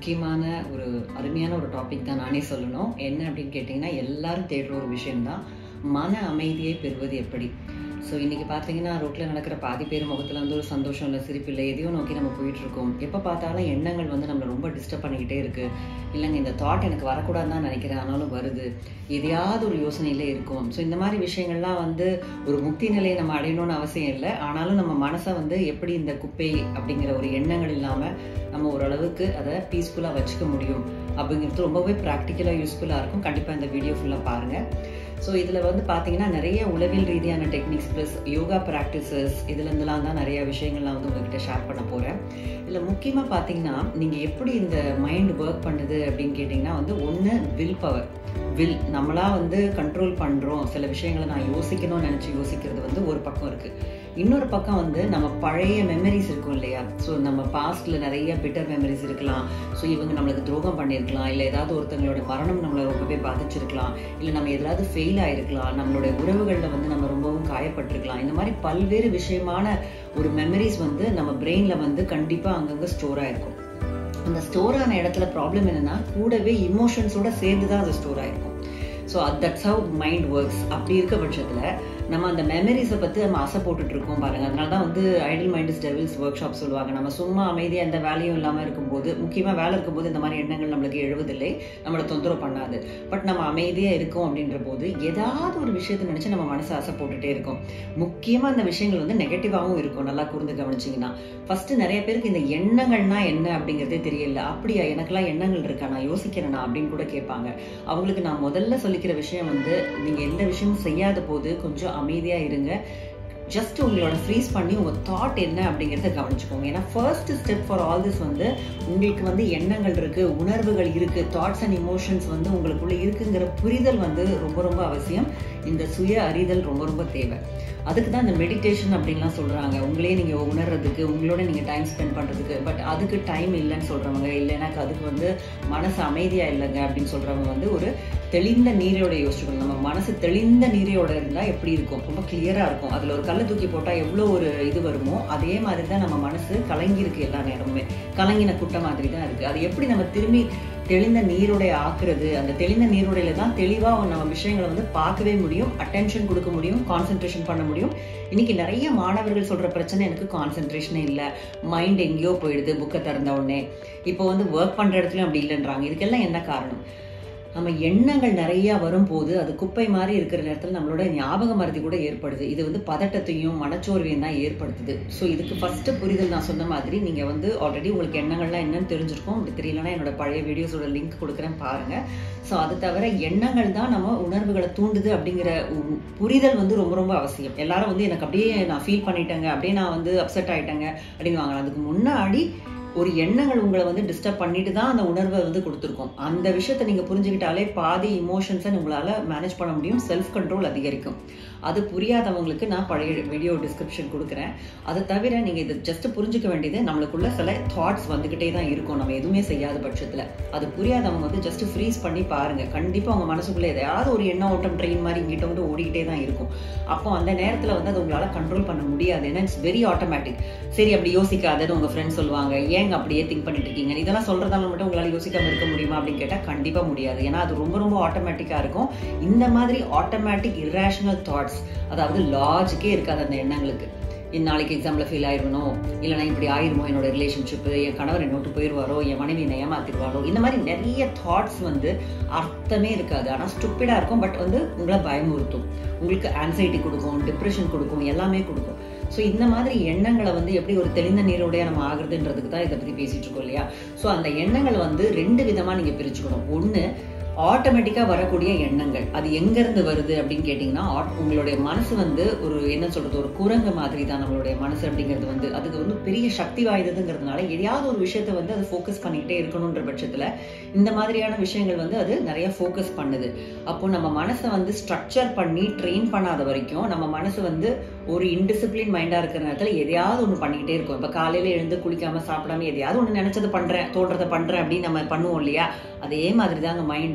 முக்கியமான ஒரு அருமையான ஒரு டாபிக் தான் நானே சொல்லணும் என்ன அப்படின்னு கேட்டிங்கன்னா எல்லாரும் தேடுற ஒரு விஷயம்தான் மன அமைதியை பெறுவது எப்படி ஸோ இன்னைக்கு பார்த்தீங்கன்னா ரோட்டில் நடக்கிற பாதி பேர் முகத்தில் வந்து ஒரு சந்தோஷம் இல்லை சிரிப்பு இல்லை எதையோ நோக்கி நம்ம போயிட்டு இருக்கோம் எப்போ பார்த்தாலும் எண்ணங்கள் வந்து நம்மளை ரொம்ப டிஸ்டர்ப் பண்ணிக்கிட்டே இருக்கு இல்லைங்க இந்த தாட் எனக்கு வரக்கூடாதுன்னு தான் நினைக்கிறேன் ஆனாலும் வருது எதையாவது ஒரு யோசனையில இருக்கும் ஸோ இந்த மாதிரி விஷயங்கள்லாம் வந்து ஒரு முக்தி நிலையை நம்ம அடையணும்னு அவசியம் இல்லை ஆனாலும் நம்ம மனசை வந்து எப்படி இந்த குப்பை அப்படிங்கிற ஒரு எண்ணங்கள் இல்லாமல் நம்ம ஓரளவுக்கு அதை பீஸ்ஃபுல்லாக வச்சுக்க முடியும் அப்படிங்கிறது ரொம்பவே ப்ராக்டிக்கலாக யூஸ்ஃபுல்லாக இருக்கும் கண்டிப்பாக இந்த வீடியோ ஃபுல்லாக பாருங்கள் ஸோ இதில் வந்து பார்த்தீங்கன்னா நிறைய உளவியல் ரீதியான டெக்னிக்ஸ் ப்ளஸ் யோகா ப்ராக்டிசஸ் இதுலேருந்துலாம் தான் நிறைய விஷயங்கள்லாம் வந்து உங்ககிட்ட ஷேர் பண்ண போகிறேன் இதில் முக்கியமாக பார்த்தீங்கன்னா நீங்கள் எப்படி இந்த மைண்ட் ஒர்க் பண்ணுது அப்படின்னு கேட்டிங்கன்னா வந்து ஒன்று வில் பவர் வில் நம்மளா வந்து கண்ட்ரோல் பண்ணுறோம் சில விஷயங்களை நான் யோசிக்கணும்னு நினச்சி யோசிக்கிறது வந்து ஒரு பக்கம் இருக்குது இன்னொரு பக்கம் வந்து நம்ம பழைய மெமரிஸ் இருக்கும் இல்லையா ஸோ நம்ம பாஸ்டில் நிறைய பிட்டர் மெமரிஸ் இருக்கலாம் ஸோ இவங்க நம்மளுக்கு துரோகம் பண்ணியிருக்கலாம் இல்லை ஏதாவது ஒருத்தங்களோட மரணம் நம்மளை ரொம்பவே பாதிச்சிருக்கலாம் இல்லை நம்ம எதாவது ஃபெயில் ஆயிருக்கலாம் நம்மளுடைய உறவுகளில் வந்து நம்ம ரொம்பவும் காயப்பட்டிருக்கலாம் இந்த மாதிரி பல்வேறு விஷயமான ஒரு மெமரிஸ் வந்து நம்ம பிரெயினில் வந்து கண்டிப்பாக அங்கங்கே ஸ்டோர் ஆயிருக்கும் அந்த ஸ்டோர் ஆன இடத்துல ப்ராப்ளம் என்னன்னா கூடவே இமோஷன்ஸோட சேர்ந்து தான் அது ஸ்டோர் ஆயிருக்கும் so that's how mind works அப்படி இருக்க பட்சத்தில் நம்ம அந்த மெமரிஸை பற்றி நம்ம ஆசை போட்டுட்டு இருக்கோம் பாருங்க அதனால தான் வந்து idle minds devil's workshop சொல்லுவாங்க நம்ம சும்மா அமைதியாக எந்த வேலையும் இல்லாமல் இருக்கும்போது முக்கியமாக வேலை இருக்கும்போது இந்த மாதிரி எண்ணங்கள் நம்மளுக்கு எழுவதில்லை நம்மளை தொந்தரவு பண்ணாது பட் நம்ம அமைதியாக இருக்கோம் அப்படின்ற போது ஏதாவது ஒரு விஷயத்தை நினச்சி நம்ம மனசு ஆசை போட்டுட்டே இருக்கோம் முக்கியமாக அந்த விஷயங்கள் வந்து நெகட்டிவாகவும் இருக்கும் நல்லா கூர்ந்து கவனிச்சிங்கன்னா ஃபர்ஸ்ட் நிறைய பேருக்கு இந்த எண்ணங்கள்னா என்ன அப்படிங்கிறதே தெரியல அப்படியா எனக்கெல்லாம் எண்ணங்கள் இருக்கா நான் யோசிக்கிறேனா அப்படின்னு கூட கேட்பாங்க அவங்களுக்கு நான் முதல்ல சொல்லிக்கிற விஷயம் வந்து நீங்கள் எந்த விஷயமும் செய்யாத போது கொஞ்சம் அமைதியாக இருங்க ஜஸ்ட் உங்களோட ஃப்ரீஸ் பண்ணி உங்கள் தாட் என்ன அப்படிங்கிறத கவனிச்சுக்கோங்க ஏன்னா first step for all this வந்து உங்களுக்கு வந்து எண்ணங்கள் இருக்குது உணர்வுகள் இருக்குது தாட்ஸ் அண்ட் இமோஷன்ஸ் வந்து உங்களுக்குள்ள இருக்குங்கிற புரிதல் வந்து ரொம்ப ரொம்ப அவசியம் இந்த சுய அறிதல் ரொம்ப ரொம்ப தேவை அதுக்கு தான் இந்த மெடிடேஷன் அப்படின்லாம் சொல்கிறாங்க உங்களே நீங்கள் உணர்றதுக்கு உங்களோட நீங்கள் டைம் ஸ்பெண்ட் பண்ணுறதுக்கு பட் அதுக்கு டைம் இல்லைன்னு சொல்கிறவங்க இல்லைன்னா அதுக்கு வந்து மனசு அமைதியாக இல்லைங்க அப்படின்னு சொல்கிறவங்க வந்து ஒரு தெளிந்த நீரோட யோசிச்சுக்கணும் நம்ம மனசு தெளிந்த நீரோட இருந்தால் எப்படி இருக்கும் ரொம்ப கிளியராக இருக்கும் அதில் ஒரு கல்லை தூக்கி போட்டால் எவ்வளோ ஒரு இது வருமோ அதே மாதிரி தான் நம்ம மனசு கலங்கியிருக்கு எல்லா நேரமுமே கலங்கின குட்டை மாதிரி தான் இருக்குது அது எப்படி நம்ம திரும்பி தெளிந்த நீரோடைய ஆக்குறது அந்த தெளிந்த நீரோடையில தான் தெளிவாக நம்ம விஷயங்களை வந்து பார்க்கவே முடியும் அட்டென்ஷன் கொடுக்க முடியும் கான்சென்ட்ரேஷன் பண்ண முடியும் இன்னைக்கு நிறைய மாணவர்கள் சொல்ற பிரச்சனை எனக்கு கான்சென்ட்ரேஷனே இல்லை மைண்ட் எங்கேயோ போயிடுது புக்கை திறந்த உடனே இப்போ வந்து ஒர்க் பண்ற இடத்துலயும் அப்படி இல்லைன்றாங்க இதுக்கெல்லாம் என்ன காரணம் நம்ம எண்ணங்கள் நிறைய வரும்போது அது குப்பை மாதிரி இருக்கிற நேரத்தில் நம்மளோட ஞாபக மருதி கூட ஏற்படுது இது வந்து பதட்டத்தையும் மனச்சோர்வையும் தான் ஏற்படுத்துது ஸோ இதுக்கு ஃபர்ஸ்ட் புரிதல் நான் சொன்ன மாதிரி நீங்கள் வந்து ஆல்ரெடி உங்களுக்கு எண்ணங்கள்லாம் என்னன்னு தெரிஞ்சிருக்கும் அப்படி தெரியலனா என்னோட பழைய வீடியோஸோட லிங்க் கொடுக்குறேன் பாருங்க ஸோ அது தவிர எண்ணங்கள் தான் நம்ம உணர்வுகளை தூண்டுது அப்படிங்கிற புரிதல் வந்து ரொம்ப ரொம்ப அவசியம் எல்லாரும் வந்து எனக்கு அப்படியே நான் ஃபீல் பண்ணிட்டேங்க அப்படியே நான் வந்து அப்செட் ஆயிட்டேங்க அப்படின்னு வாங்கலாம் அதுக்கு முன்னாடி ஒரு எண்ணங்கள் உங்களை வந்து டிஸ்டர்ப் பண்ணிட்டு தான் அந்த உணர்வை வந்து கொடுத்துருக்கோம் அந்த விஷயத்தை நீங்கள் புரிஞ்சுக்கிட்டாலே பாதி இமோஷன்ஸை உங்களால் மேனேஜ் பண்ண முடியும் செல்ஃப் கண்ட்ரோல் அதிகரிக்கும் அது புரியாதவங்களுக்கு நான் பழைய வீடியோ டிஸ்கிரிப்ஷன் கொடுக்குறேன் அதை தவிர நீங்கள் இதை ஜஸ்ட் புரிஞ்சுக்க வேண்டியது நம்மளுக்குள்ள சில தாட்ஸ் வந்துக்கிட்டே தான் இருக்கும் நம்ம எதுவுமே செய்யாத பட்சத்தில் அது புரியாதவங்க வந்து ஜஸ்ட் ஃப்ரீஸ் பண்ணி பாருங்கள் கண்டிப்பாக உங்கள் மனசுக்குள்ளே எதையாவது ஒரு எண்ண ஓட்டம் ட்ரெயின் மாதிரி இங்கிட்ட வந்து ஓடிக்கிட்டே தான் இருக்கும் அப்போ அந்த நேரத்தில் வந்து அது உங்களால் கண்ட்ரோல் பண்ண முடியாது ஏன்னா இட்ஸ் வெரி ஆட்டோமேட்டிக் சரி அப்படி யோசிக்காதன்னு உங்கள் ஃப்ரெண்ட்ஸ் சொல்லுவாங்க ஏங்க அப்படியே திங்க் பண்ணிட்டு இருக்கீங்க இதெல்லாம் சொல்றதால மட்டும் உங்களால் யோசிக்காம இருக்க முடியுமா அப்படின்னு கேட்டால் கண்டிப்பாக முடியாது ஏன்னா அது ரொம்ப ரொம்ப ஆட்டோமேட்டிக்காக இருக்கும் இந்த மாதிரி ஆட்டோமேட்டிக் இர்ரேஷனல் தாட்ஸ் அதாவது லாஜிக்கே இருக்காது அந்த எண்ணங்களுக்கு நாளைக்கு எக்ஸாமில் ஃபெயில் ஆயிருவனோ இல்லைனா இப்படி ஆயிருமோ என்னோட ரிலேஷன்ஷிப்பு என் கணவர் என்னை விட்டு போயிடுவாரோ என் மனைவி என்னை ஏமாத்திடுவாரோ இந்த மாதிரி நிறைய தாட்ஸ் வந்து அர்த்தமே இருக்காது ஆனால் ஸ்டூப்பிடாக இருக்கும் பட் வந்து உங்களை பயமுறுத்தும் உங்களுக்கு ஆன்சைட்டி கொடுக்கும் டிப்ரெஷன் கொடுக்கும் எல்லாமே கொடுக்கும் ஸோ இந்த மாதிரி எண்ணங்களை வந்து எப்படி ஒரு தெளிந்த நீரோடைய நம்ம ஆகுறதுன்றதுக்கு தான் இதை பற்றி பேசிட்டு இருக்கோம் இல்லையா ஸோ அந்த எண்ணங்கள் வந்து ரெண்டு விதமாக நீங்கள் பிரிச்சுக்கணும் ஒன்று ஆட்டோமேட்டிக்காக வரக்கூடிய எண்ணங்கள் அது எங்கேருந்து வருது அப்படின்னு கேட்டிங்கன்னா உங்களுடைய மனசு வந்து ஒரு என்ன சொல்கிறது ஒரு குரங்கு மாதிரி தான் நம்மளுடைய மனசு அப்படிங்கிறது வந்து அதுக்கு வந்து பெரிய சக்தி வாய்ந்ததுங்கிறதுனால எதையாவது ஒரு விஷயத்த வந்து அது ஃபோக்கஸ் பண்ணிக்கிட்டே இருக்கணுன்ற பட்சத்தில் இந்த மாதிரியான விஷயங்கள் வந்து அது நிறைய ஃபோக்கஸ் பண்ணுது அப்போ நம்ம மனசை வந்து ஸ்ட்ரக்சர் பண்ணி ட்ரெயின் பண்ணாத வரைக்கும் நம்ம மனசு வந்து ஒரு இன்டிசிப்ளின் மைண்டாக இருக்கிற நேரத்தில் எதையாவது ஒன்று பண்ணிக்கிட்டே இருக்கும் இப்போ காலையில் எழுந்து குளிக்காமல் சாப்பிடாம எதையாவது ஒன்று நினச்சது பண்ணுறேன் தோன்றதை பண்ணுறேன் அப்படின்னு நம்ம பண்ணுவோம் இல்லையா அதே மாதிரி தாங்க மைண்டும்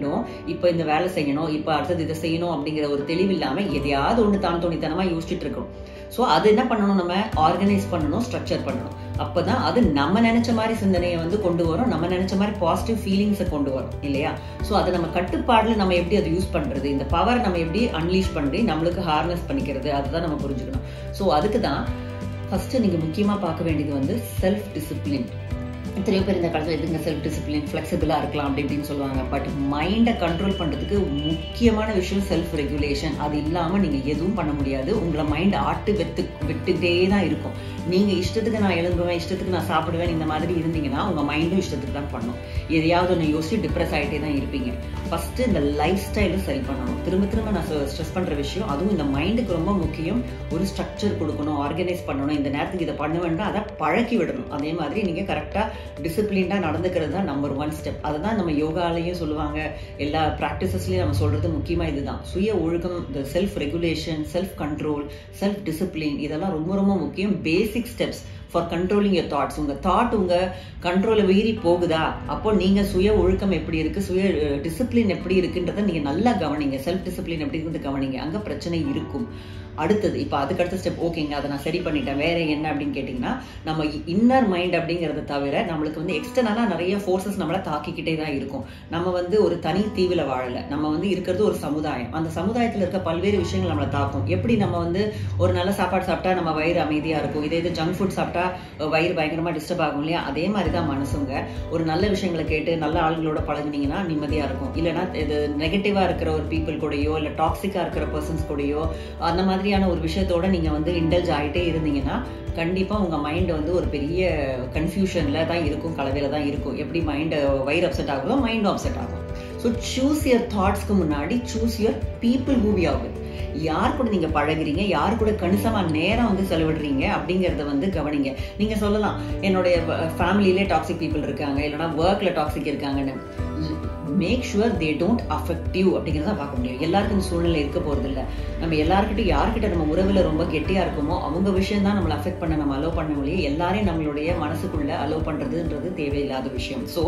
வேண்டும் இப்போ இந்த வேலை செய்யணும் இப்போ அடுத்தது இதை செய்யணும் அப்படிங்கிற ஒரு தெளிவு இல்லாம எதையாவது ஒன்று தான் தோணித்தனமா யோசிச்சுட்டு இருக்கோம் ஸோ அது என்ன பண்ணணும் நம்ம ஆர்கனைஸ் பண்ணணும் ஸ்ட்ரக்சர் பண்ணணும் அப்பதான் அது நம்ம நினைச்ச மாதிரி சிந்தனையை வந்து கொண்டு வரும் நம்ம நினைச்ச மாதிரி பாசிட்டிவ் ஃபீலிங்ஸை கொண்டு வரும் இல்லையா ஸோ அதை நம்ம கட்டுப்பாடுல நம்ம எப்படி அதை யூஸ் பண்றது இந்த பவர் நம்ம எப்படி அன்லீஷ் பண்ணி நம்மளுக்கு ஹார்னஸ் பண்ணிக்கிறது அதுதான் நம்ம புரிஞ்சுக்கணும் ஸோ அதுக்கு தான் ஃபர்ஸ்ட் நீங்க முக்கியமா பார்க்க வேண்டியது வந்து செல்ஃப் டிசிப்ளின் எத்தனையோ பேர் இந்த காலத்தில் எதுங்க செல்ஃப் டிசிப்ளின் ஃப்ளெக்சிபிளாக இருக்கலாம் அப்படி இப்படின்னு சொல்லுவாங்க பட் மைண்டை கண்ட்ரோல் பண்ணுறதுக்கு முக்கியமான விஷயம் செல்ஃப் ரெகுலேஷன் அது இல்லாமல் நீங்கள் எதுவும் பண்ண முடியாது உங்களை மைண்ட் ஆட்டு வெத்து விட்டுக்கிட்டே தான் இருக்கும் நீங்கள் இஷ்டத்துக்கு நான் எழுந்துருவேன் இஷ்டத்துக்கு நான் சாப்பிடுவேன் இந்த மாதிரி இருந்தீங்கன்னா உங்கள் மைண்டும் இஷ்டத்துக்கு தான் பண்ணும் எதையாவது ஒன்று யோசிச்சு டிப்ரெஸ் ஆகிட்டே தான் இருப்பீங்க ஃபஸ்ட்டு இந்த லைஃப் ஸ்டைலை சரி பண்ணணும் திரும்ப திரும்ப நான் ஸ்ட்ரெஸ் பண்ணுற விஷயம் அதுவும் இந்த மைண்டுக்கு ரொம்ப முக்கியம் ஒரு ஸ்ட்ரக்சர் கொடுக்கணும் ஆர்கனைஸ் பண்ணணும் இந்த நேரத்துக்கு இதை பண்ண வேண்டாம் அதை பழக்கி விடணும் அதே மாதிரி நீங்கள் கரெக்டாக டிசிப்ளின்டாக நடந்துக்கிறது தான் நம்பர் ஒன் ஸ்டெப் அதை தான் நம்ம யோகாலையும் சொல்லுவாங்க எல்லா ப்ராக்டிசஸ்லையும் நம்ம சொல்கிறது முக்கியமாக இதுதான் சுய ஒழுக்கம் இந்த self regulation self control self discipline இதெல்லாம் ரொம்ப ரொம்ப முக்கியம் basic steps for controlling your thoughts உங்கள் தாட் உங்கள் கண்ட்ரோலை மீறி போகுதா அப்போ நீங்கள் சுய ஒழுக்கம் எப்படி இருக்குது சுய டிசிப்ளின் எப்படி இருக்குன்றதை நீங்கள் நல்லா கவனிங்க செல்ஃப் டிசிப்ளின் எப்படி இருந்து கவனிங்க அங்கே பிரச்சனை இருக்கும் அடுத்தது இப்போ அதுக்கு அடுத்த ஸ்டெப் ஓகேங்க அதை நான் சரி பண்ணிட்டேன் வேற என்ன அப்படின்னு கேட்டிங்கன்னா நம்ம இன்னர் மைண்ட் அப்படிங்கிறத தவிர நம்மளுக்கு வந்து எக்ஸ்டர்னலாக நிறைய ஃபோர்ஸஸ் நம்மளை தாக்கிக்கிட்டே தான் இருக்கும் நம்ம வந்து ஒரு தனி தீவில் வாழலை நம்ம வந்து இருக்கிறது ஒரு சமுதாயம் அந்த சமுதாயத்தில் இருக்க பல்வேறு விஷயங்கள் நம்மளை தாக்கும் எப்படி நம்ம வந்து ஒரு நல்ல சாப்பாடு சாப்பிட்டா நம்ம வயிறு அமைதியாக இருக்கும் இதே இது ஜங்க் ஃபுட் சாப்பிட்டா வயிறு பயங்கரமாக டிஸ்டர்ப் ஆகும் இல்லையா அதே மாதிரி தான் மனசுங்க ஒரு நல்ல விஷயங்களை கேட்டு நல்ல ஆளுங்களோட பழகுனீங்கன்னா நிம்மதியாக இருக்கும் இல்லைன்னா இது நெகட்டிவாக இருக்கிற ஒரு பீப்புள் கூடயோ இல்லை டாக்ஸிக்காக இருக்கிற பர்சன்ஸ் கூடயோ அந்த மாதிரி மாதிரியான ஒரு விஷயத்தோட நீங்க வந்து இன்டல்ஜ் ஆகிட்டே இருந்தீங்கன்னா கண்டிப்பா உங்க மைண்ட் வந்து ஒரு பெரிய கன்ஃபியூஷன்ல தான் இருக்கும் கலவையில தான் இருக்கும் எப்படி மைண்ட் வயிறு அப்செட் ஆகுதோ மைண்டும் அப்செட் ஆகும் ஸோ சூஸ் யர் தாட்ஸ்க்கு முன்னாடி சூஸ் யுவர் பீப்புள் ஹூ ஆகும் யார் கூட நீங்க பழகுறீங்க யார் கூட கணிசமா நேரம் வந்து செலவிடுறீங்க அப்படிங்கறத வந்து கவனிங்க நீங்க சொல்லலாம் என்னுடைய ஃபேமிலியிலே டாக்ஸிக் பீப்புள் இருக்காங்க இல்லைன்னா ஒர்க்ல டாக்ஸிக் இருக்காங்கன்னு make sure they don't affect you அப்படிங்கிறத பார்க்க முடியும் எல்லாருக்கும் இந்த சூழ்நிலை இருக்க போறது இல்லை நம்ம எல்லாருக்கிட்டையும் யார்கிட்ட நம்ம உறவுல ரொம்ப கெட்டியா இருக்குமோ அவங்க விஷயம் தான் நம்மளை அஃபெக்ட் பண்ண நம்ம அலோவ் பண்ண முடியும் எல்லாரையும் நம்மளுடைய மனசுக்குள்ள அலோவ் பண்றதுன்றது தேவையில்லாத விஷயம் ஸோ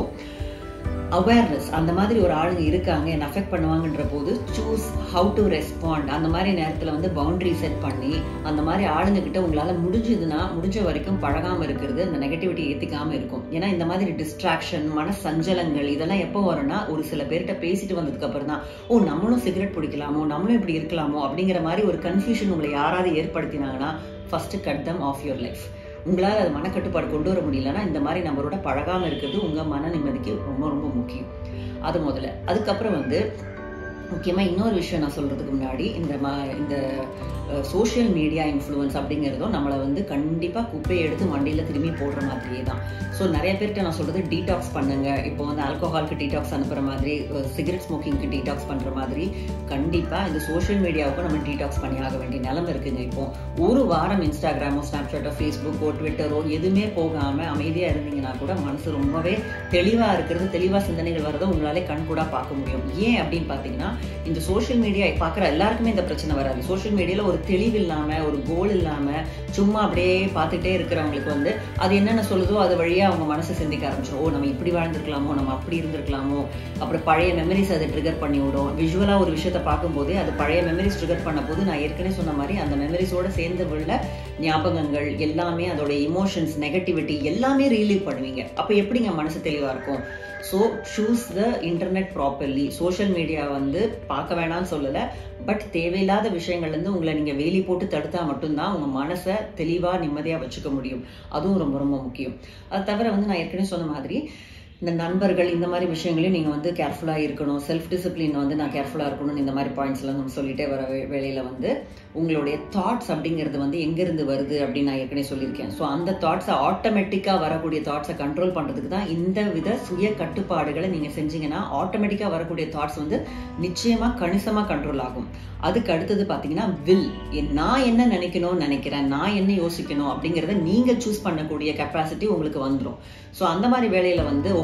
அவேர்னஸ் அந்த மாதிரி ஒரு ஆளுங்க இருக்காங்க என்ன அஃபெக்ட் பண்ணுவாங்கன்ற போது சூஸ் ஹவு டு ரெஸ்பாண்ட் அந்த மாதிரி நேரத்தில் வந்து பவுண்டரி செட் பண்ணி அந்த மாதிரி ஆளுங்க கிட்ட உங்களால் முடிஞ்சதுன்னா முடிஞ்ச வரைக்கும் பழகாமல் இருக்கிறது அந்த நெகட்டிவிட்டி ஏற்றிக்காமல் இருக்கும் ஏன்னா இந்த மாதிரி டிஸ்ட்ராக்ஷன் மன சஞ்சலங்கள் இதெல்லாம் எப்போ வரும்னா ஒரு சில பேர்கிட்ட பேசிட்டு வந்ததுக்கு அப்புறம் தான் ஓ நம்மளும் சிகரெட் பிடிக்கலாமோ நம்மளும் இப்படி இருக்கலாமோ அப்படிங்கிற மாதிரி ஒரு கன்ஃபியூஷன் உங்களை யாராவது ஏற்படுத்தினாங்கன்னா first cut them off your life உங்களால் அது மனக்கட்டுப்பாடு கொண்டு வர முடியலன்னா இந்த மாதிரி நம்மளோட பழகாமல் இருக்கிறது உங்கள் மன நிம்மதிக்கு ரொம்ப ரொம்ப முக்கியம் அது முதல்ல அதுக்கப்புறம் வந்து முக்கியமாக இன்னொரு விஷயம் நான் சொல்கிறதுக்கு முன்னாடி இந்த ம இந்த சோஷியல் மீடியா இன்ஃப்ளூயன்ஸ் அப்படிங்கிறதும் நம்மளை வந்து கண்டிப்பாக குப்பையை எடுத்து மண்டியில் திரும்பி போடுற மாதிரியே தான் ஸோ நிறைய பேர்கிட்ட நான் சொல்கிறது டீடாக்ஸ் பண்ணுங்க இப்போ வந்து ஆல்கோஹாலுக்கு டீடாக்ஸ் அனுப்புகிற மாதிரி சிகரெட் ஸ்மோக்கிங்க்கு டீடாக்ஸ் பண்ணுற மாதிரி கண்டிப்பாக இந்த சோஷியல் மீடியாவுக்கும் நம்ம டீடாக்ஸ் பண்ணி ஆக வேண்டிய நிலமை இருக்குங்க இப்போ ஒரு வாரம் இன்ஸ்டாகிராமோ ஸ்னாப்சாட்டோ ஃபேஸ்புக்கோ ட்விட்டரோ எதுவுமே போகாமல் அமைதியாக இருந்தீங்கன்னா கூட மனசு ரொம்பவே தெளிவாக இருக்கிறது தெளிவாக சிந்தனைகள் வரதை உங்களாலே கண்கூடாக பார்க்க முடியும் ஏன் அப்படின்னு பார்த்தீங்கன்னா இந்த சோஷியல் மீடியா பார்க்குற எல்லாருக்குமே இந்த பிரச்சனை வராது சோஷியல் மீடியாவில் ஒரு தெளிவு இல்லாமல் ஒரு கோல் இல்லாமல் சும்மா அப்படியே பார்த்துட்டே இருக்கிறவங்களுக்கு வந்து அது என்னென்ன சொல்லுதோ அது வழியாக அவங்க மனசை சிந்திக்க ஆரம்பிச்சிடும் ஓ நம்ம இப்படி வாழ்ந்திருக்கலாமோ நம்ம அப்படி இருந்திருக்கலாமோ அப்புறம் பழைய மெமரிஸ் அதை ட்ரிகர் பண்ணி விடும் விஷுவலாக ஒரு விஷயத்தை பார்க்கும்போதே அது பழைய மெமரிஸ் ட்ரிகர் பண்ண போது நான் ஏற்கனவே சொன்ன மாதிரி அந்த மெமரிஸோட சேர்ந்து உள்ள ஞாபகங்கள் எல்லாமே அதோட இமோஷன்ஸ் நெகட்டிவிட்டி எல்லாமே ரீலீவ் பண்ணுவீங்க அப்போ எப்படிங்க மனசு தெளிவாக இருக்கும் so choose the internet properly social media வந்து பார்க்க வேணாம்னு சொல்லலை பட் தேவையில்லாத விஷயங்கள்லேருந்து உங்களை நீங்கள் வேலி போட்டு தடுத்தா மட்டும்தான் உங்கள் மனசை தெளிவாக நிம்மதியாக வச்சுக்க முடியும் அதுவும் ரொம்ப ரொம்ப முக்கியம் அது தவிர வந்து நான் ஏற்கனவே சொன்ன மாதிரி இந்த நண்பர்கள் இந்த மாதிரி விஷயங்களையும் நீங்கள் வந்து கேர்ஃபுல்லாக இருக்கணும் செல்ஃப் டிசிப்ளின் வந்து நான் கேர்ஃபுல்லாக இருக்கணும்னு இந்த மாதிரி பாயிண்ட்ஸ்லாம் நம்ம சொல்லிட்டே வர வேலையில் வந்து உங்களுடைய தாட்ஸ் அப்படிங்கிறது வந்து எங்கேருந்து வருது அப்படின்னு நான் ஏற்கனவே சொல்லியிருக்கேன் ஸோ அந்த தாட்ஸை ஆட்டோமேட்டிக்காக வரக்கூடிய தாட்ஸை கண்ட்ரோல் பண்ணுறதுக்கு தான் இந்த வித சுய கட்டுப்பாடுகளை நீங்கள் செஞ்சீங்கன்னா ஆட்டோமேட்டிக்காக வரக்கூடிய தாட்ஸ் வந்து நிச்சயமாக கணிசமாக கண்ட்ரோல் ஆகும் அதுக்கு அடுத்தது பார்த்தீங்கன்னா வில் நான் என்ன நினைக்கணும்னு நினைக்கிறேன் நான் என்ன யோசிக்கணும் அப்படிங்கிறத நீங்கள் சூஸ் பண்ணக்கூடிய கெப்பாசிட்டி உங்களுக்கு வந்துடும் ஸோ அந்த மாதிரி வேலையில் வந்து ஓகே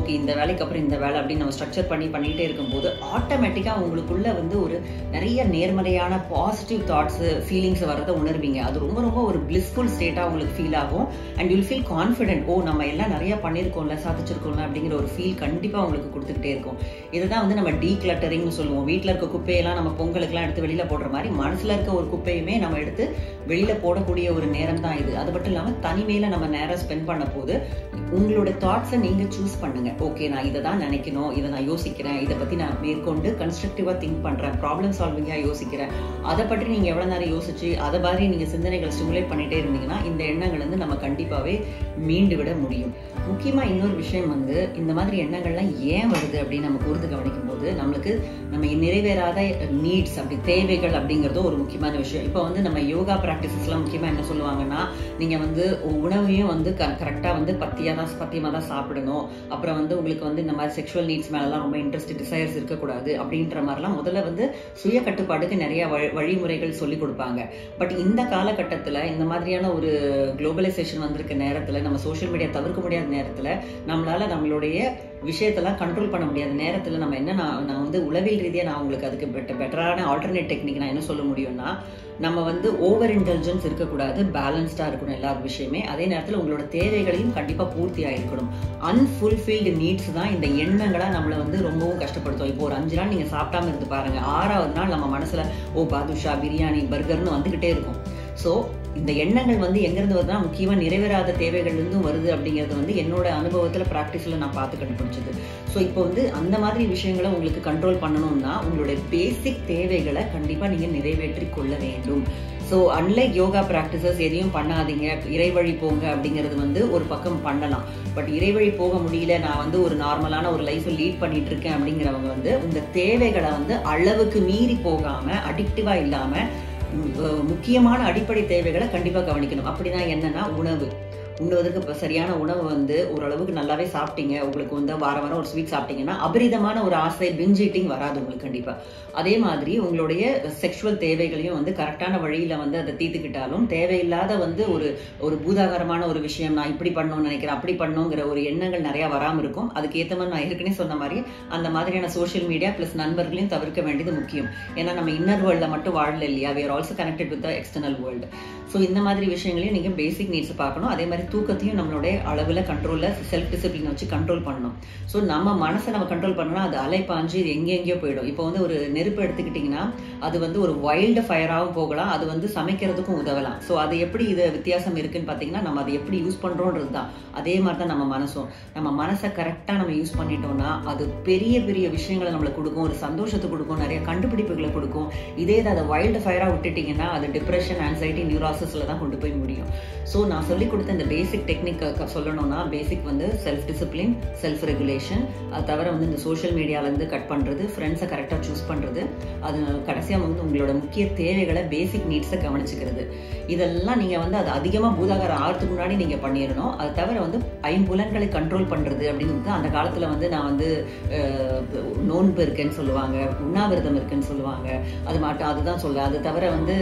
ஓகே இந்த வேலைக்கு அப்புறம் இந்த வேலை அப்படின்னு நம்ம ஸ்ட்ரக்சர் பண்ணி பண்ணிகிட்டே இருக்கும்போது ஆட்டோமேட்டிக்காக உங்களுக்குள்ள வந்து ஒரு நிறைய நேர்மறையான பாசிட்டிவ் தாட்ஸ் ஃபீலிங்ஸ் வரதை உணர்வீங்க அது ரொம்ப ரொம்ப ஒரு பிளிஸ்ஃபுல் ஸ்டேட்டாக உங்களுக்கு ஃபீல் ஆகும் அண்ட் யூல் ஃபீல் கான்ஃபிடென்ட் ஓ நம்ம எல்லாம் நிறைய பண்ணியிருக்கோம்ல சாதிச்சிருக்கோம்ல அப்படிங்கிற ஒரு ஃபீல் கண்டிப்பாக உங்களுக்கு கொடுத்துக்கிட்டே இருக்கும் இதுதான் வந்து நம்ம டீ கிளட்டரிங்னு சொல்லுவோம் வீட்டில் இருக்க குப்பையெல்லாம் நம்ம பொங்கலுக்குலாம் எடுத்து வெளியில் போடுற மாதிரி மனசில் இருக்க ஒரு குப்பையுமே நம்ம எடுத்து வெளியில் போடக்கூடிய ஒரு நேரம் தான் இது அது மட்டும் இல்லாமல் தனிமையில் நம்ம நேரம் ஸ்பெண்ட் பண்ண போது உங்களோட தாட்ஸை நீங்கள் சூஸ் பண்ணுங்க ஓகே நான் இதை தான் நினைக்கணும் இதை நான் யோசிக்கிறேன் இதை பற்றி நான் மேற்கொண்டு கன்ஸ்ட்ரக்டிவாக திங்க் பண்ணுறேன் ப்ராப்ளம் சால்விங்காக யோசிக்கிறேன் அதை பற்றி நீங்கள் எவ்வளோ நேரம் யோசிச்சு அதை மாதிரி நீங்கள் சிந்தனைகளை ஸ்டிமுலேட் பண்ணிகிட்டே இருந்தீங்கன்னா இந்த எண்ணங்கள் வந்து நம்ம கண்டிப்பாகவே மீண்டு விட முடியும் முக்கியமாக இன்னொரு விஷயம் வந்து இந்த மாதிரி எண்ணங்கள்லாம் ஏன் வருது அப்படின்னு நம்ம கூர்ந்து கவனிக்கும் போது நம்மளுக்கு நம்ம நிறைவேறாத நீட்ஸ் அப்படி தேவைகள் அப்படிங்கிறதும் ஒரு முக்கியமான விஷயம் இப்போ வந்து நம்ம யோகா ப்ராக்டிசஸ்லாம் முக்கியமாக என்ன சொல்லுவாங்கன்னா நீங்கள் வந்து உணவையும் வந்து க கரெக்டாக வந்து பத்தியாக தான் பத்தியமாக தான் சாப்பிடணும் அப்புறம் வந்து உங்களுக்கு வந்து இந்த மாதிரி செக்ஷுவல் நீட்ஸ் மேலெலாம் ரொம்ப இன்ட்ரெஸ்ட் டிசைர்ஸ் இருக்கக்கூடாது அப்படின்ற மாதிரிலாம் முதல்ல வந்து சுய கட்டுப்பாடுக்கு நிறைய வழி வழிமுறைகள் சொல்லி கொடுப்பாங்க பட் இந்த காலகட்டத்தில் இந்த மாதிரியான ஒரு குளோபலைசேஷன் வந்திருக்க நேரத்தில் நம்ம சோஷியல் மீடியா தவிர்க்க முடியாத நேரத்தில் நம்மளால நம்மளுடைய விஷயத்தெல்லாம் கண்ட்ரோல் பண்ண முடியாத நேரத்தில் நம்ம என்ன நான் நான் வந்து உளவியல் ரீதியாக நான் உங்களுக்கு அதுக்கு பெட்டர் பெட்டரான ஆல்டர்னேட் டெக்னிக் நான் என்ன சொல்ல முடியும்னா நம்ம வந்து ஓவர் இன்டெலிஜென்ஸ் இருக்கக்கூடாது பேலன்ஸ்டாக இருக்கணும் எல்லா விஷயமே அதே நேரத்தில் உங்களோட தேவைகளையும் கண்டிப்பாக பூர்த்தி ஆகிருக்கணும் அன்ஃபுல்ஃபில்டு நீட்ஸ் தான் இந்த எண்ணங்களாக நம்மளை வந்து ரொம்பவும் கஷ்டப்படுத்தும் இப்போ ஒரு அஞ்சு நாள் நீங்கள் சாப்பிட்டாம இருந்து பாருங்க ஆறாவது நாள் நம்ம மனசில் ஓ பாதுஷா பிரியாணி பர்கர்னு வந்துக்கிட்டே இருக்கும் ஸோ இந்த எண்ணங்கள் வந்து எங்கேருந்து வருதுன்னா முக்கியமாக நிறைவேறாத தேவைகள்லேருந்தும் வருது அப்படிங்கிறது வந்து என்னோட அனுபவத்தில் ப்ராக்டிஸில் நான் பார்த்து கண்டுபிடிச்சது ஸோ இப்போ வந்து அந்த மாதிரி விஷயங்களை உங்களுக்கு கண்ட்ரோல் பண்ணணும்னா உங்களுடைய பேசிக் தேவைகளை கண்டிப்பாக நீங்கள் நிறைவேற்றி கொள்ள வேண்டும் ஸோ அன்லைக் யோகா ப்ராக்டிசஸ் எதையும் பண்ணாதீங்க இறைவழி போங்க அப்படிங்கிறது வந்து ஒரு பக்கம் பண்ணலாம் பட் இறைவழி போக முடியல நான் வந்து ஒரு நார்மலான ஒரு லைஃப்பை லீட் பண்ணிட்டு இருக்கேன் அப்படிங்கிறவங்க வந்து உங்கள் தேவைகளை வந்து அளவுக்கு மீறி போகாமல் அடிக்டிவாக இல்லாமல் முக்கியமான அடிப்படை தேவைகளை கண்டிப்பாக கவனிக்கணும் அப்படின்னா என்னன்னா உணவு உண்ணுவதற்கு இப்போ சரியான உணவு வந்து ஓரளவுக்கு நல்லாவே சாப்பிட்டீங்க உங்களுக்கு வந்து வாரம் வாரம் ஒரு ஸ்வீட் சாப்பிட்டீங்கன்னா அபரிதமான ஒரு ஆசை பிஞ்ச் ஈட்டிங் வராது உங்களுக்கு கண்டிப்பாக அதே மாதிரி உங்களுடைய செக்ஷுவல் தேவைகளையும் வந்து கரெக்டான வழியில் வந்து அதை தீர்த்துக்கிட்டாலும் தேவையில்லாத வந்து ஒரு ஒரு பூதாகரமான ஒரு விஷயம் நான் இப்படி பண்ணணும்னு நினைக்கிறேன் அப்படி பண்ணணுங்கிற ஒரு எண்ணங்கள் நிறையா வராமல் இருக்கும் அதுக்கு ஏற்ற மாதிரி நான் ஏற்கனவே சொன்ன மாதிரி அந்த மாதிரியான சோஷியல் மீடியா ப்ளஸ் நண்பர்களையும் தவிர்க்க வேண்டியது முக்கியம் ஏன்னா நம்ம இன்னர் வேர்ல்டில் மட்டும் வாழல இல்லையா we're also connected with the external world so இந்த மாதிரி விஷயங்களையும் நீங்கள் பேசிக் நீட்ஸ் பார்க்கணும் அதே மாதிரி தூக்கத்தையும் நம்மளுடைய அளவில் கண்ட்ரோலில் செல்ஃப் டிசிப்ளின் வச்சு கண்ட்ரோல் பண்ணணும் ஸோ நம்ம மனசை நம்ம கண்ட்ரோல் பண்ணோம்னா அது அலைப்பாஞ்சு இது எங்கே எங்கேயோ போயிடும் இப்போ வந்து ஒரு நெருப்பு எடுத்துக்கிட்டிங்கன்னா அது வந்து ஒரு வைல்டு ஃபயராகவும் போகலாம் அது வந்து சமைக்கிறதுக்கும் உதவலாம் ஸோ அது எப்படி இது வித்தியாசம் இருக்குன்னு பார்த்தீங்கன்னா நம்ம அதை எப்படி யூஸ் பண்ணுறோன்றது தான் அதே மாதிரி தான் நம்ம மனசும் நம்ம மனசை கரெக்டாக நம்ம யூஸ் பண்ணிட்டோம்னா அது பெரிய பெரிய விஷயங்களை நம்மளுக்கு கொடுக்கும் ஒரு சந்தோஷத்தை கொடுக்கும் நிறைய கண்டுபிடிப்புகளை கொடுக்கும் இதே இதை அதை வைல்டு ஃபயராக விட்டுட்டிங்கன்னா அது டிப்ரெஷன் ஆன்சைட்டி நியூராசஸில் தான் கொண்டு போய் முடியும் ஸோ நான் சொல்லி கொடுத்த இந்த பேசிக் டெக்னிக் சொல்லணும்னா பேசிக் வந்து செல்ஃப் டிசிப்ளின் செல்ஃப் ரெகுலேஷன் அது தவிர வந்து இந்த சோஷியல் மீடியாவிலேருந்து கட் பண்ணுறது ஃப்ரெண்ட்ஸை கரெக்டாக சூஸ் பண்ணுறது அது கடைசியாக வந்து உங்களோட முக்கிய தேவைகளை பேசிக் நீட்ஸை கவனிச்சுக்கிறது இதெல்லாம் நீங்கள் வந்து அது அதிகமாக பூதாகரம் ஆகிறதுக்கு முன்னாடி நீங்கள் பண்ணிடணும் அது தவிர வந்து ஐம்புலன்களை கண்ட்ரோல் பண்ணுறது அப்படிங்கிறது அந்த காலத்தில் வந்து நான் வந்து நோன்பு இருக்கேன்னு சொல்லுவாங்க உண்ணாவிரதம் இருக்குன்னு சொல்லுவாங்க அது மாட்டோம் அதுதான் சொல்ல அது தவிர வந்து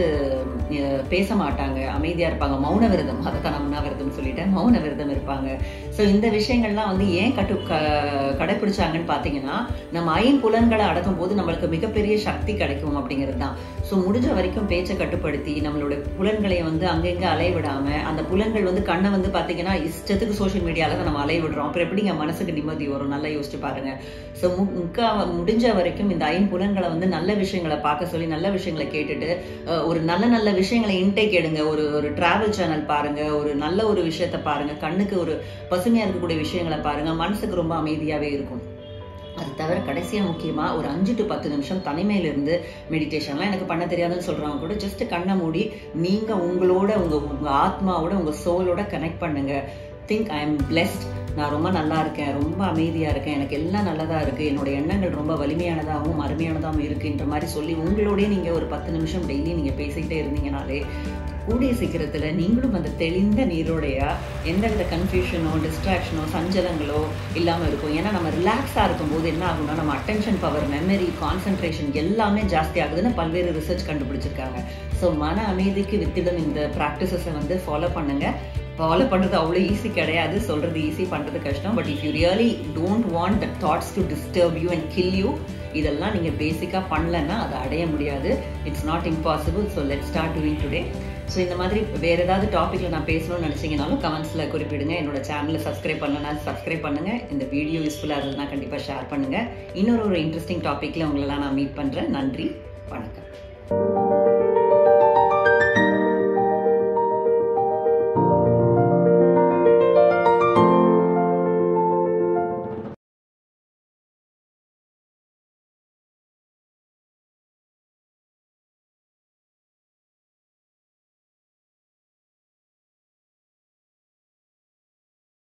பேச மாட்டாங்க அமைதியாக இருப்பாங்க மௌன விரதம் அதை தான் நான் உண்ணாவிரதம் சொல்லிட்டேன் மௌன விரதம் இருப்பாங்க ஸோ இந்த விஷயங்கள்லாம் வந்து ஏன் கட்டு க கடைப்பிடிச்சாங்கன்னு பார்த்தீங்கன்னா நம்ம ஐம்புலன்களை அடக்கும் போது நம்மளுக்கு மிகப்பெரிய சக்தி கிடைக்கும் அப்படிங்கிறது தான் ஸோ முடிஞ்ச வரைக்கும் பேச்சை கட்டுப்படுத்தி நம்மளோட புலன்களை வந்து அங்கங்கே அலைய விடாமல் அந்த புலன்கள் வந்து கண்ணை வந்து பார்த்தீங்கன்னா இஷ்டத்துக்கு சோஷியல் மீடியாவில் தான் நம்ம அலைய விடுறோம் அப்புறம் எப்படிங்க மனசுக்கு நிம்மதி வரும் நல்லா யோசிச்சு பாருங்க ஸோ முக்கா முடிஞ்ச வரைக்கும் இந்த ஐம்புலன்களை வந்து நல்ல விஷயங்களை பார்க்க சொல்லி நல்ல விஷயங்களை கேட்டுட்டு ஒரு நல்ல நல்ல விஷயங்களை இன்டேக் எடுங்க ஒரு ஒரு டிராவல் சேனல் பாருங்க ஒரு நல்ல ஒரு விஷயத்த பாருங்க கண்ணுக்கு ஒரு பசுமையா இருக்கக்கூடிய விஷயங்களை பாருங்க மனசுக்கு ரொம்ப அமைதியாவே இருக்கும் அது தவிர கடைசியாக முக்கியமாக ஒரு அஞ்சு டு பத்து நிமிஷம் தனிமையிலிருந்து மெடிடேஷன்லாம் எனக்கு பண்ண தெரியாதுன்னு சொல்கிறவங்க கூட ஜஸ்ட் கண்ணை மூடி நீங்கள் உங்களோட உங்கள் உங்கள் ஆத்மாவோட உங்கள் சோலோட கனெக்ட் பண்ணுங்க திங்க் ஐ எம் பிளெஸ்ட் நான் ரொம்ப நல்லா இருக்கேன் ரொம்ப அமைதியாக இருக்கேன் எனக்கு எல்லாம் நல்லதாக இருக்குது என்னோட எண்ணங்கள் ரொம்ப வலிமையானதாகவும் அருமையானதாகவும் இருக்குன்ற மாதிரி சொல்லி உங்களோடய நீங்கள் ஒரு பத்து நிமிஷம் டெய்லி நீங்கள் பேசிக்கிட்டே இருந்தீங்கனாலே கூடிய சீக்கிரத்தில் நீங்களும் அந்த தெளிந்த நீரோடையா எந்தவித கன்ஃபியூஷனோ டிஸ்ட்ராக்ஷனோ சஞ்சலங்களோ இல்லாமல் இருக்கும் ஏன்னா நம்ம ரிலாக்ஸாக இருக்கும்போது என்ன ஆகும்னா நம்ம அட்டென்ஷன் பவர் மெமரி கான்சென்ட்ரேஷன் எல்லாமே ஜாஸ்தி ஆகுதுன்னு பல்வேறு ரிசர்ச் கண்டுபிடிச்சிருக்காங்க ஸோ மன அமைதிக்கு வித்திடும் இந்த ப்ராக்டிசஸை வந்து ஃபாலோ பண்ணுங்கள் ஃபாலோ பண்ணுறது அவ்வளோ ஈஸி கிடையாது சொல்கிறது ஈஸி பண்ணுறது கஷ்டம் but if you really don't want the thoughts to disturb you and kill you இதெல்லாம் நீங்கள் பேசிக்காக பண்ணலன்னா அதை அடைய முடியாது it's not impossible so let start doing today so இந்த மாதிரி வேறு ஏதாவது டாப்பிக்கில் நான் பேசணும்னு நினச்சிங்கனாலும் கமெண்ட்ஸில் குறிப்பிடுங்க என்னோட சேனலை சப்ஸ்கிரைப் பண்ணலனா சப்ஸ்கிரைப் பண்ணுங்கள் இந்த வீடியோ யூஸ்ஃபுல்லாக இருந்ததுன்னா கண்டிப்பாக ஷேர் பண்ணுங்கள் இன்னொரு ஒரு இன்ட்ரெஸ்டிங் டாப்பிக்கில் உங்களெல்லாம் நான் மீட் பண்ணுறேன் நன்றி வணக்கம்